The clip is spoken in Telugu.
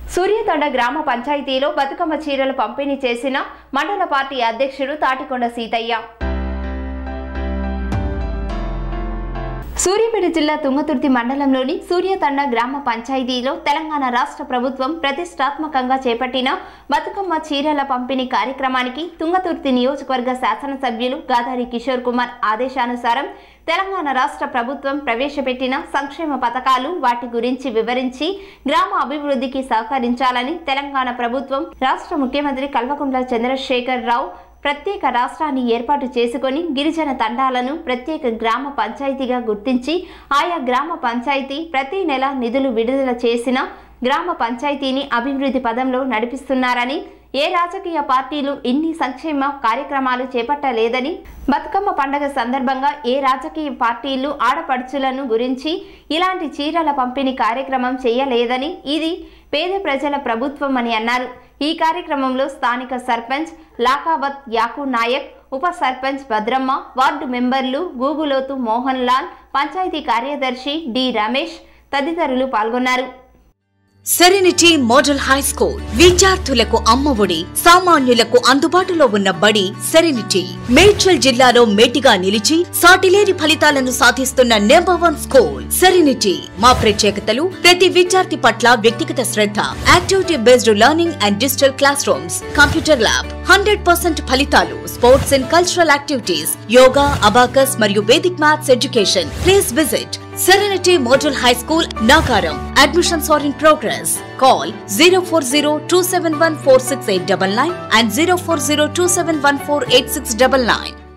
సూర్యతండ గ్రామ పంచాయతీలో బతుకమ్మ చీరలు పంపిణీ చేసిన మండల పార్టీ అధ్యక్షుడు తాటికొండ సీతయ్య సూర్యాపేట జిల్లా తుంగతుర్తి మండలంలోని సూర్యతండ గ్రామ పంచాయతీలో తెలంగాణ రాష్ట్ర ప్రభుత్వం ప్రతిష్టాత్మకంగా చేపట్టిన బతుకమ్మ చీరల పంపిణీ కార్యక్రమానికి తుంగతుర్తి నియోజకవర్గ శాసనసభ్యులు గాదారి కిషోర్ కుమార్ ఆదేశానుసారం తెలంగాణ రాష్ట్ర ప్రభుత్వం ప్రవేశపెట్టిన సంక్షేమ పథకాలు వాటి గురించి వివరించి గ్రామ అభివృద్ధికి సహకరించాలని తెలంగాణ ప్రభుత్వం రాష్ట్ర ముఖ్యమంత్రి కల్వకుంట్ల చంద్రశేఖర్ రావు ప్రత్యేక రాష్ట్రాన్ని ఏర్పాటు చేసుకొని గిరిజన తండాలను ప్రత్యేక గ్రామ పంచాయతీగా గుర్తించి ఆయా గ్రామ పంచాయతీ ప్రతి నెల నిధులు విడుదల చేసిన గ్రామ పంచాయతీని అభివృద్ధి పదంలో నడిపిస్తున్నారని ఏ రాజకీయ పార్టీలు ఇన్ని సంక్షేమ కార్యక్రమాలు చేపట్టలేదని బతుకమ్మ పండగ సందర్భంగా ఏ రాజకీయ పార్టీలు ఆడపడుచులను గురించి ఇలాంటి చీరల పంపిణీ కార్యక్రమం చేయలేదని ఇది పేద ప్రజల ప్రభుత్వం అని అన్నారు ఈ కార్యక్రమంలో స్థానిక సర్పంచ్ లాకావత్ యాకు నాయక్ ఉప సర్పంచ్ భద్రమ్మ వార్డు మెంబర్లు గూగులోతు మోహన్ లాల్ పంచాయతీ కార్యదర్శి డి రమేష్ తదితరులు పాల్గొన్నారు సెరెనిటీ మోడల్ హై స్కూల్ విద్యార్థులకు అమ్మఒడి సామాన్యులకు అందుబాటులో ఉన్న బడి సెరెనిటీ మేడ్చల్ జిల్లాలో మేటిగా నిలిచి సాటిలేని ఫలితాలను సాధిస్తున్న నెంబర్ వన్ స్కూల్ సెరెనిటీ మా ప్రత్యేకతలు ప్రతి విద్యార్థి పట్ల వ్యక్తిగత శ్రద్ధ activity based learning and digital classrooms computer lab hundred percent ఫలితాలు sports and cultural activities yoga abacus మరియు Vedic maths education please visit Serenity Model High School, Nagaram. Admissions are in progress. Call 040 and 040